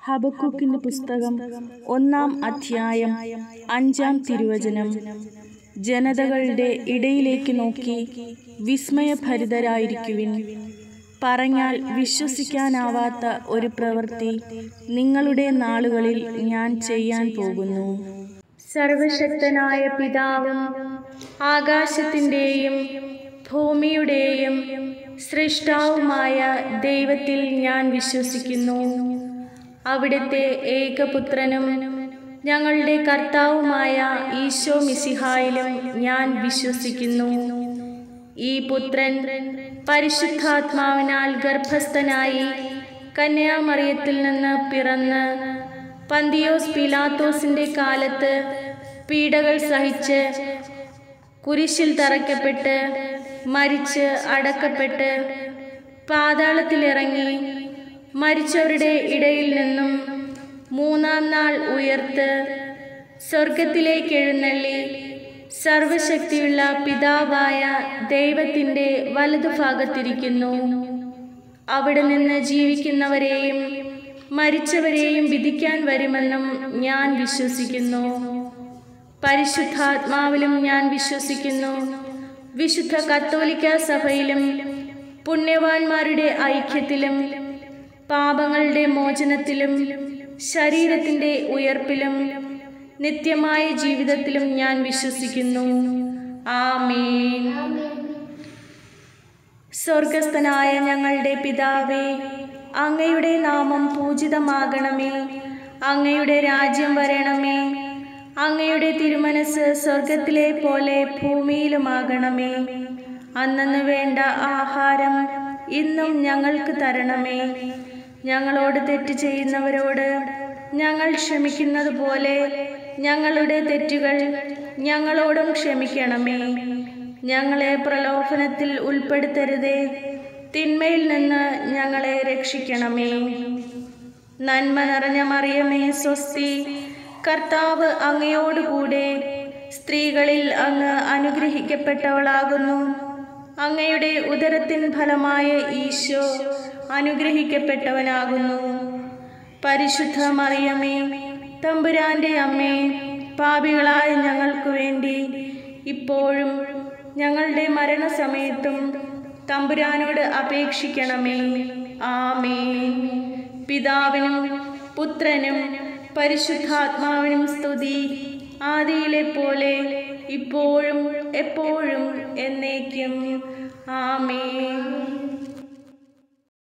ഹബക്കൂക്കിന്റെ പുസ്തകം ഒന്നാം അധ്യായം അഞ്ചാം തിരുവചനം ജനതകളുടെ ഇടയിലേക്ക് നോക്കി വിസ്മയഭരിതരായിരിക്കുവിൻ പറഞ്ഞാൽ വിശ്വസിക്കാനാവാത്ത ഒരു പ്രവൃത്തി നിങ്ങളുടെ നാളുകളിൽ ഞാൻ ചെയ്യാൻ പോകുന്നു സർവശക്തനായ പിതാവും ആകാശത്തിൻ്റെയും ഭൂമിയുടെയും സൃഷ്ടാവുമായ ദൈവത്തിൽ ഞാൻ വിശ്വസിക്കുന്നു അവിടുത്തെ ഏകപുത്രനും ഞങ്ങളുടെ കർത്താവുമായ ഈശോ മിസിഹായിലും ഞാൻ വിശ്വസിക്കുന്നു ഈ പുത്രൻ പരിശുദ്ധാത്മാവിനാൽ ഗർഭസ്ഥനായി കന്യാമറിയത്തിൽ നിന്ന് പിറന്ന് പന്തിയോസ് പിലാത്തോസിന്റെ കാലത്ത് പീഡകൾ സഹിച്ച് കുരിശിൽ തറയ്ക്കപ്പെട്ട് മരിച്ച് അടക്കപ്പെട്ട് പാതാളത്തിലിറങ്ങി മരിച്ചവരുടെ ഇടയിൽ നിന്നും മൂന്നാം നാൾ ഉയർത്ത് സ്വർഗത്തിലേക്ക് എഴുന്നള്ളി സർവശക്തിയുള്ള പിതാവായ ദൈവത്തിൻ്റെ വലതുഭാഗത്തിരിക്കുന്നു അവിടെ നിന്ന് ജീവിക്കുന്നവരെയും മരിച്ചവരെയും വിധിക്കാൻ വരുമെന്നും ഞാൻ വിശ്വസിക്കുന്നു പരിശുദ്ധാത്മാവിലും ഞാൻ വിശ്വസിക്കുന്നു വിശുദ്ധ കത്തോലിക്ക സഭയിലും പുണ്യവാന്മാരുടെ ഐക്യത്തിലും പാപങ്ങളുടെ മോചനത്തിലും ശരീരത്തിൻ്റെ ഉയർപ്പിലും നിത്യമായ ജീവിതത്തിലും ഞാൻ വിശ്വസിക്കുന്നു ആമേൻ സ്വർഗസ്ഥനായ ഞങ്ങളുടെ പിതാവേ അങ്ങയുടെ നാമം പൂജിതമാകണമേ അങ്ങയുടെ രാജ്യം വരണമേ അങ്ങയുടെ തിരുമനസ് സ്വർഗത്തിലെ പോലെ ഭൂമിയിലുമാകണമേ അന്നു വേണ്ട ആഹാരം ഇന്നും ഞങ്ങൾക്ക് തരണമേ ഞങ്ങളോട് തെറ്റ് ചെയ്യുന്നവരോട് ഞങ്ങൾ ക്ഷമിക്കുന്നത് പോലെ ഞങ്ങളുടെ തെറ്റുകൾ ഞങ്ങളോടും ക്ഷമിക്കണമേ ഞങ്ങളെ പ്രലോഭനത്തിൽ ഉൾപ്പെടുത്തരുതേ തിന്മയിൽ നിന്ന് ഞങ്ങളെ രക്ഷിക്കണമേ നന്മ നിറഞ്ഞ മറിയമേ സ്വസ്തി കർത്താവ് അങ്ങയോടുകൂടെ സ്ത്രീകളിൽ അങ്ങ് അനുഗ്രഹിക്കപ്പെട്ടവളാകുന്നു അങ്ങയുടെ ഉദരത്തിൻ ഫലമായ ഈശോ അനുഗ്രഹിക്കപ്പെട്ടവനാകുന്നു പരിശുദ്ധ മറിയമേ തമ്പുരാന്റെ അമ്മേ പാപികളായ ഞങ്ങൾക്ക് വേണ്ടി ഇപ്പോഴും ഞങ്ങളുടെ മരണസമയത്തും തമ്പുരാനോട് അപേക്ഷിക്കണമേ ആമേൻ പിതാവിനും പുത്രനും പരിശുദ്ധാത്മാവിനും സ്തുതി ആദിയിലെ പോലെ ഇപ്പോഴും എപ്പോഴും എന്നേക്കും ആമേൻ